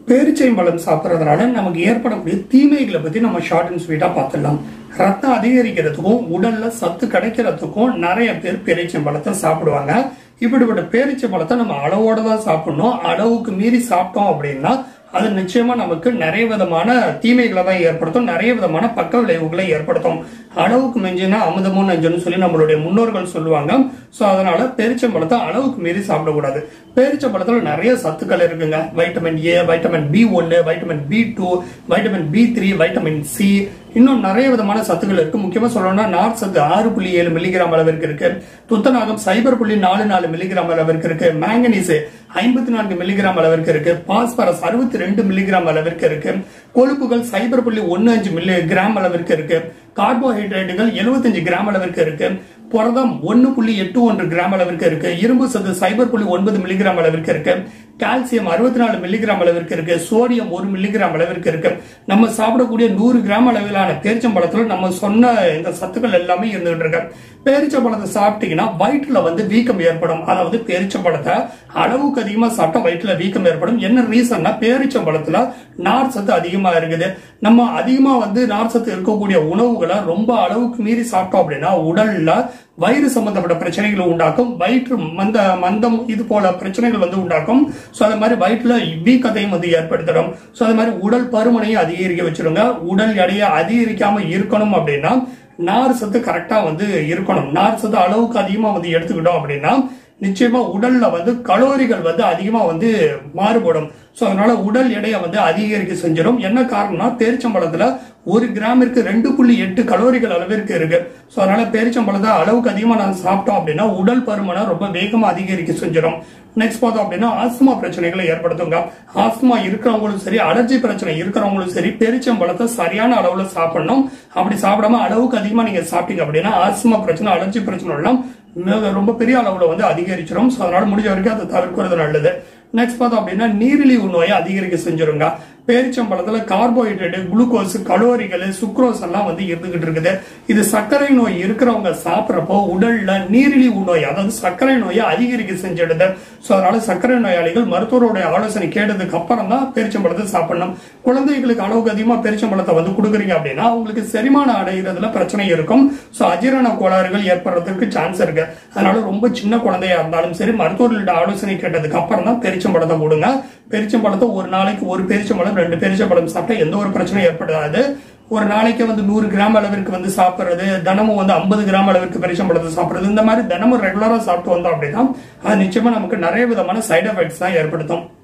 பேரிச்சைம்பழம் சாப்பிட்றதுனால நமக்கு ஏற்படக்கூடிய தீமைகளை பத்தி நம்ம ஷார்ட் அண்ட் ஸ்வீட்டா பார்த்துடலாம் ரத்தம் அதிகரிக்கிறதுக்கும் உடல்ல சத்து கிடைக்கிறதுக்கும் நிறைய பேர் பேரிச்சம்பழத்தை சாப்பிடுவாங்க இப்படிப்பட்ட பேரிச்சம்பழத்தை நம்ம அளவோட தான் சாப்பிடணும் அளவுக்கு மீறி சாப்பிட்டோம் அப்படின்னா அது நிச்சயமா நமக்கு நிறைய விதமான தீமைகளை தான் ஏற்படுத்தும் நிறைய விதமான பக்க விளைவுகளை ஏற்படுத்தும் அளவுக்கு மிஞ்சினா அமுதமும் நெஞ்சன்னு சொல்லி நம்மளுடைய முன்னோர்கள் சொல்லுவாங்க சோ அதனால பேரிச்சம்பழத்தை அளவுக்கு மீறி சாப்பிடக்கூடாது பேரிச்சம்பழத்துல நிறைய சத்துக்கள் இருக்குங்க வைட்டமின் ஏ வைட்டமின் பி ஒன்னு vitamin B two vitamin B three vitamin C இன்னும் நிறைய விதமான சத்துக்கள் இருக்கு முக்கியமா சொல்லணும்னா நார் சத்து ஆறு புள்ளி ஏழு மில்லிகிராம் அளவிற்கு இருக்கு துத்தநாகம் சைபர் புள்ளி நாலு நாலு மில்லிகிராம் அளவிற்கு இருக்கு மேங்கனீஸ் ஐம்பத்தி நான்கு மில்லிகிராம் அளவிற்கு இருக்கு பாஸ்பரஸ் அறுபத்தி ரெண்டு மில்லிகிராம் அளவிற்கு இருக்கு கொழுப்புகள் சைபர் புள்ளி ஒன்னு அஞ்சு மில்லி கிராம் அளவிற்கு இருக்கு கார்போஹைட்ரேட்டுகள் 75 கிராம் அளவிற்கு இருக்கு புரதம் ஒன்னு புள்ளி எட்டு ஒன்று கிராம் அளவிற்கு இருக்கு இரும்பு சத்து சைபர் புள்ளி ஒன்பது மில்லிகிராம் அளவிற்கு இருக்கு கால்சியம் அறுபத்தி நாலு மில்லிகிராம் அளவிற்கு இருக்கு சோடியம் ஒரு மில்லிகிராம் அளவிற்கு இருக்கு நம்ம சாப்பிடக்கூடிய நூறு கிராம் அளவிலான பேரிச்சம்பழத்துல நம்ம சொன்ன இந்த சத்துக்கள் எல்லாமே இருந்துகிட்டு இருக்கு பேரிச்சம்பழத்தை சாப்பிட்டீங்கன்னா வயிற்றுல வந்து வீக்கம் ஏற்படும் அதாவது பேரிச்சம்பழத்தை அளவுக்கு அதிகமா சாப்பிட்டா வயிற்றுல வீக்கம் ஏற்படும் என்ன ரீசன்னா பேரிச்சம்பழத்துல நார் சத்து அதிகமா இருக்குது நம்ம அதிகமா வந்து நார் சத்து இருக்கக்கூடிய உணவுகளை ரொம்ப அளவுக்கு மீறி சாப்பிட்டோம் அப்படின்னா உடல்ல வயிறு சம்பந்தப்பட்ட பிரச்சனைகளை உண்டாக்கும் வயிற்று மந்த மந்தம் இது போல பிரச்சனைகள் வந்து உண்டாக்கும் சோ அது மாதிரி வயிற்றுல வீக்கத்தையும் வந்து ஏற்படுத்திடும் சோ அது மாதிரி உடல் பருமனையும் அதிகரிக்க வச்சிருங்க உடல் எடையை அதிகரிக்காம இருக்கணும் அப்படின்னா நார் சத்து கரெக்டா வந்து இருக்கணும் நார் சத்து அளவுக்கு அதிகமா வந்து எடுத்துக்கிட்டோம் அப்படின்னா நிச்சயமா உடல்ல வந்து கலோரிகள் வந்து அதிகமா வந்து மாறுபடும் சோ அதனால உடல் எடையை வந்து அதிகரிக்க செஞ்சிடும் என்ன காரணம்னா பேரிச்சம்பழத்துல ஒரு கிராமிற்கு ரெண்டு புள்ளி எட்டு கலோரிகள் அளவிற்கு இருக்கு சோ அதனால பேரிச்சம்பழத்தை அளவுக்கு அதிகமா நான் சாப்பிட்டோம் அப்படின்னா உடல் பருமனை ரொம்ப வேகமா அதிகரிக்க செஞ்சிடும் நெக்ஸ்ட் பார்த்தோம் அப்படின்னா ஆஸ்துமா பிரச்சனைகளை ஏற்படுத்துங்க ஆஸ்துமா இருக்கிறவங்களும் சரி அலர்ஜி பிரச்சனை இருக்கிறவங்களும் சரி பெரிச்சம்பழத்தை சரியான அளவுல சாப்பிடணும் அப்படி சாப்பிடாம அளவுக்கு அதிகமா நீங்க சாப்பிட்டீங்க அப்படின்னா ஆஸ்துமா பிரச்சனை அலர்ஜி பிரச்சனை எல்லாம் மிக ரொம்ப பெரிய அளவுல வந்து அதிகரிச்சிடும் ஸோ அதனால முடிஞ்ச வரைக்கும் அதை தவிர்க்கிறது நல்லது நெக்ஸ்ட் பார்த்தோம் அப்படின்னா நீரிழிவு நோயை அதிகரிக்க செஞ்சிருங்க பேரிச்சம்பழத்துல கார்போஹைட்ரேட் குளுக்கோஸ் கலோரிகள் சுக்ரோஸ் எல்லாம் வந்து இருந்துகிட்டு இருக்குது இது சர்க்கரை நோய் இருக்கிறவங்க சாப்பிட்றப்போ உடல்ல நீரிழிவு நோய் அதாவது சர்க்கரை நோயை அதிகரிக்க செஞ்சிடுது ஸோ அதனால சர்க்கரை நோயாளிகள் மருத்துவருடைய ஆலோசனை கேட்டதுக்கு அப்புறம் தான் பேரிச்சம்பழத்தை சாப்பிடணும் குழந்தைகளுக்கு அளவுக்கு அதிகமா பேரிச்சம்பழத்தை வந்து கொடுக்குறீங்க அப்படின்னா அவங்களுக்கு செரிமானம் அடைகிறதுல பிரச்சனை இருக்கும் ஸோ அஜீரண கோளாறுகள் ஏற்படுறதுக்கு சான்ஸ் இருக்கு அதனால ரொம்ப சின்ன குழந்தையா இருந்தாலும் சரி மருத்துவர்களோட ஆலோசனை கேட்டதுக்கு அப்புறம் தான் பெரிச்சம்பழத்தை கொடுங்க பெரிச்சம்பழத்தை ஒரு நாளைக்கு ஒரு பெரிச்சம்பழம் ரெண்டு பெரிச்சம்பழம் சாப்பிட்டா எந்த ஒரு பிரச்சனையும் ஏற்படாது ஒரு நாளைக்கு வந்து நூறு கிராம் அளவிற்கு வந்து சாப்பிடுறது தினமும் வந்து ஐம்பது கிராம் அளவிற்கு பெரிச்சம்பழத்தை சாப்பிடுறது இந்த மாதிரி தினமும் ரெகுலரா சாப்பிட்டு வந்தோம் அப்படின்னா அது நிச்சயமா நமக்கு நிறைய விதமான சைடு எஃபெக்ட்ஸ் தான் ஏற்படுத்தும்